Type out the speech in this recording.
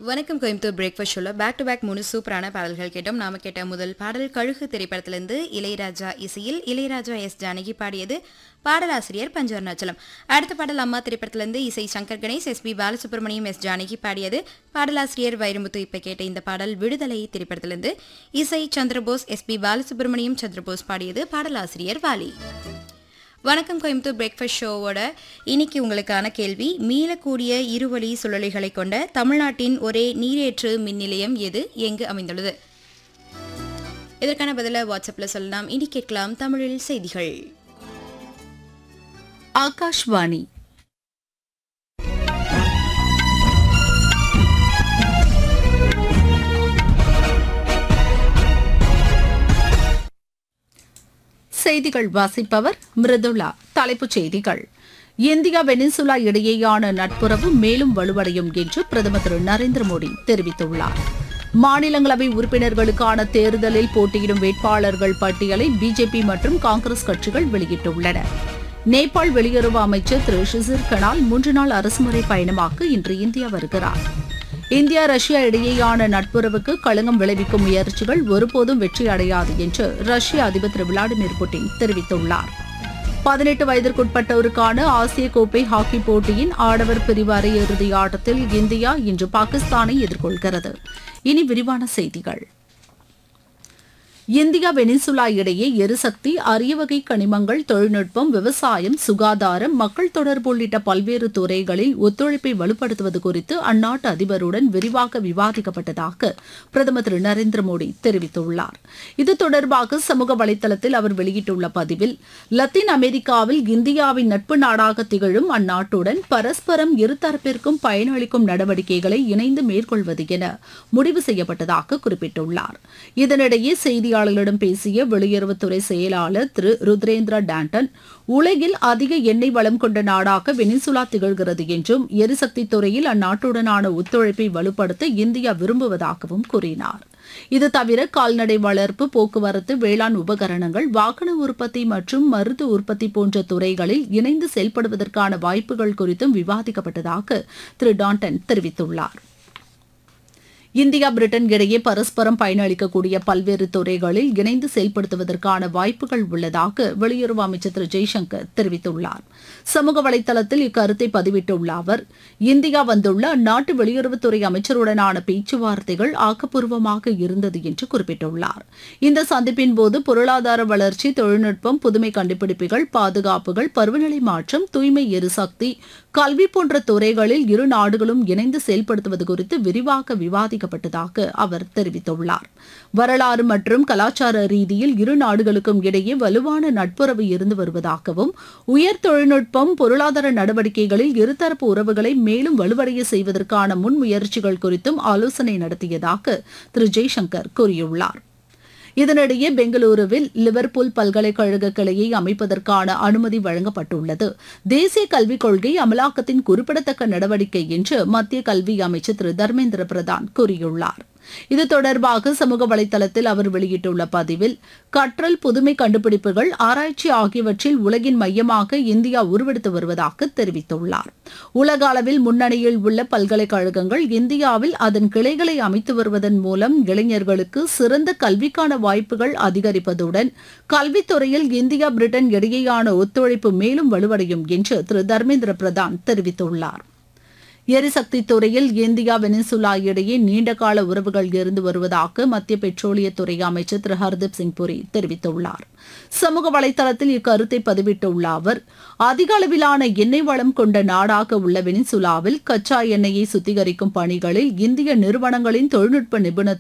வணக்கம் கோயம்புத்தூர் பிரேக்ஃபாஸ்ட் ஷோல back to back மூணு சூப்பரான பாடல்கள் கேட்டோம் நாம கேட்ட முதல் பாடல் கழுகு திரைப்படத்திலிருந்து இளையராஜா இசையில் இளையராஜா எஸ் ஜானகி பாடியது பாடலாசிரியர் பஞ்ச அருணாச்சலம் அடுத்த பாடல் அம்மா திரைப்படத்திலிருந்து இசை Shankar Ganesh S P Balasubrahmanyam S Janaki பாடியது பாடலாசிரியர் வைரமுத்து இப்ப கேட்ட இந்த பாடல் விடுதலை திரைப்படத்திலிருந்து இசை சந்திரபோஸ் எஸ் பி பாலசுப்ரமணியம் சந்திரபோஸ் பாடியது பாடலாசிரியர் வாலி வணக்கம் கோயம்புத்தூர் பிரேக்ஃபாஸ்ட் ஷோவோட இன்னைக்கு உங்களுக்கான கேள்வி மீளக்கூடிய இருவழி சுழலிகளை கொண்ட தமிழ்நாட்டின் ஒரே நீரேற்று மின் நிலையம் எது எங்கு அமைந்துள்ளது இதற்கான பதில வாட்ஸ்அப்பில் சொல்லலாம் இனி கேட்கலாம் தமிழில் செய்திகள் ஆகாஷ்வாணி செய்திகள் வாசிப்பவர் மிருதுளா தலைப்புச் செய்திகள் இந்தியா வெனிசுலா இடையேயான நட்புறவு மேலும் வலுவடையும் என்று பிரதமர் திரு நரேந்திர மோடி தெரிவித்துள்ளார் மாநிலங்களவை உறுப்பினர்களுக்கான தேர்தலில் போட்டியிடும் வேட்பாளர்கள் பட்டியலை பிஜேபி மற்றும் காங்கிரஸ் கட்சிகள் வெளியிட்டுள்ளன நேபாள் வெளியுறவு அமைச்சர் திரு ஷிசிர் கனால் மூன்று நாள் அரசுமுறை பயணமாக இன்று இந்தியா வருகிறார் இந்தியா ரஷ்யா இடையேயான நட்புறவுக்கு களங்கம் விளைவிக்கும் முயற்சிகள் ஒருபோதும் வெற்றி அடையாது என்று ரஷ்ய அதிபர் திரு விளாடிமிர் புட்டின் தெரிவித்துள்ளார் பதினெட்டு வயதிற்குட்பட்டோருக்கான ஆசிய கோப்பை ஹாக்கி போட்டியின் ஆடவர் பிரிவு அரையிறுதி ஆட்டத்தில் இந்தியா இன்று பாகிஸ்தானை எதிர்கொள்கிறது இனி விரிவான செய்திகள் இந்தியா வெனிசுலா இடையே எரிசக்தி அரிய வகை கனிமங்கள் தொழில்நுட்பம் விவசாயம் சுகாதாரம் மக்கள் தொடர்பு உள்ளிட்ட பல்வேறு துறைகளில் ஒத்துழைப்பை வலுப்படுத்துவது குறித்து அந்நாட்டு அதிபருடன் விரிவாக விவாதிக்கப்பட்டதாக பிரதமர் திரு நரேந்திர மோடி தெரிவித்துள்ளார் இது தொடர்பாக சமூக வலைதளத்தில் அவர் வெளியிட்டுள்ள பதிவில் லத்தீன் அமெரிக்காவில் இந்தியாவின் நட்பு நாடாக திகழும் அந்நாட்டுடன் பரஸ்பரம் இருதரப்பிற்கும் பயனளிக்கும் நடவடிக்கைகளை இணைந்து மேற்கொள்வது என முடிவு செய்யப்பட்டதாக குறிப்பிட்டுள்ளார் இதனிடையே செய்தியாளர் செய்தியாளர்களிடம் பேசிய வெளியுறவுத்துறை செயலாளர் திரு ருத்ரேந்திரா டாண்டன் உலகில் அதிக எண்ணெய் வளம் கொண்ட நாடாக வெனிசுலா திகழ்கிறது என்றும் எரிசக்தி துறையில் அந்நாட்டுடனான ஒத்துழைப்பை வலுப்படுத்த இந்தியா விரும்புவதாகவும் கூறினார் இது தவிர கால்நடை வளர்ப்பு போக்குவரத்து வேளாண் உபகரணங்கள் வாகன உற்பத்தி மற்றும் மருத்துவ உற்பத்தி போன்ற துறைகளில் இணைந்து செயல்படுவதற்கான வாய்ப்புகள் குறித்தும் விவாதிக்கப்பட்டதாக திரு டாண்டன் தெரிவித்துள்ளார் இந்தியா பிரிட்டன் இடையே பரஸ்பரம் பயனளிக்கக்கூடிய பல்வேறு துறைகளில் இணைந்து செயல்படுத்துவதற்கான வாய்ப்புகள் உள்ளதாக வெளியுறவு அமைச்சர் திரு ஜெய்சங்கர் தெரிவித்துள்ளார் சமூக வலைதளத்தில் இக்கருத்தை பதிவிட்டுள்ள அவர் இந்தியா வந்துள்ள அந்நாட்டு வெளியுறவுத்துறை அமைச்சருடனான பேச்சுவார்த்தைகள் ஆக்கப்பூர்வமாக இருந்தது என்று குறிப்பிட்டுள்ளார் இந்த சந்திப்பின் போது பொருளாதார வளர்ச்சி தொழில்நுட்பம் புதுமை கண்டுபிடிப்புகள் பாதுகாப்புகள் பருவநிலை மாற்றம் தூய்மை எரிசக்தி கல்வி போன்ற துறைகளில் இரு நாடுகளும் இணைந்து செயல்படுத்துவது குறித்து விரிவாக விவாதிக்கப்பட்டதாக அவர் தெரிவித்துள்ளார் வரலாறு மற்றும் கலாச்சார ரீதியில் இரு நாடுகளுக்கும் இடையே வலுவான நட்புறவு இருந்து வருவதாகவும் உயர் தொழில்நுட்பம் பொருளாதார நடவடிக்கைகளில் இருதரப்பு உறவுகளை மேலும் வலுவடைய செய்வதற்கான முன்முயற்சிகள் குறித்தும் ஆலோசனை நடத்தியதாக திரு ஜெய்சங்கர் கூறியுள்ளார் இதனிடையே பெங்களூருவில் லிவர்பூல் பல்கலைக்கழக கிளையை அமைப்பதற்கான அனுமதி வழங்கப்பட்டுள்ளது தேசிய கல்விக் கொள்கை அமலாக்கத்தின் குறிப்பிடத்தக்க நடவடிக்கை என்று மத்திய கல்வி அமைச்சர் திரு தர்மேந்திர பிரதான் கூறியுள்ளார் இது தொடர்பாக சமூக வலைதளத்தில் அவர் வெளியிட்டுள்ள பதிவில் கற்றல் புதுமை கண்டுபிடிப்புகள் ஆராய்ச்சி ஆகியவற்றில் உலகின் மையமாக இந்தியா உருவெடுத்து வருவதாக தெரிவித்துள்ளார் உலக அளவில் முன்னணியில் உள்ள பல்கலைக்கழகங்கள் இந்தியாவில் அதன் கிளைகளை அமைத்து வருவதன் மூலம் இளைஞர்களுக்கு சிறந்த கல்விக்கான வாய்ப்புகள் அதிகரிப்பதுடன் கல்வித்துறையில் இந்தியா பிரிட்டன் இடையேயான ஒத்துழைப்பு மேலும் வலுவடையும் என்று திரு தர்மேந்திர பிரதான் தெரிவித்துள்ளார் எரிசக்தி துறையில் இந்தியா வெனிசுலா இடையே நீண்டகால உறவுகள் இருந்து வருவதாக மத்திய பெட்ரோலியத்துறை அமைச்சர் திரு ஹர்தீப் சிங் புரி தெரிவித்துள்ளார் சமூக வலைதளத்தில் இக்கருத்தை பதிவிட்டுள்ள அவர் அதிக அளவிலான எண்ணெய் வளம் கொண்ட நாடாக உள்ள வெனிசுலாவில் கச்சா எண்ணெயை சுத்திகரிக்கும் பணிகளில் இந்திய நிறுவனங்களின் தொழில்நுட்ப நிபுணத்துவம்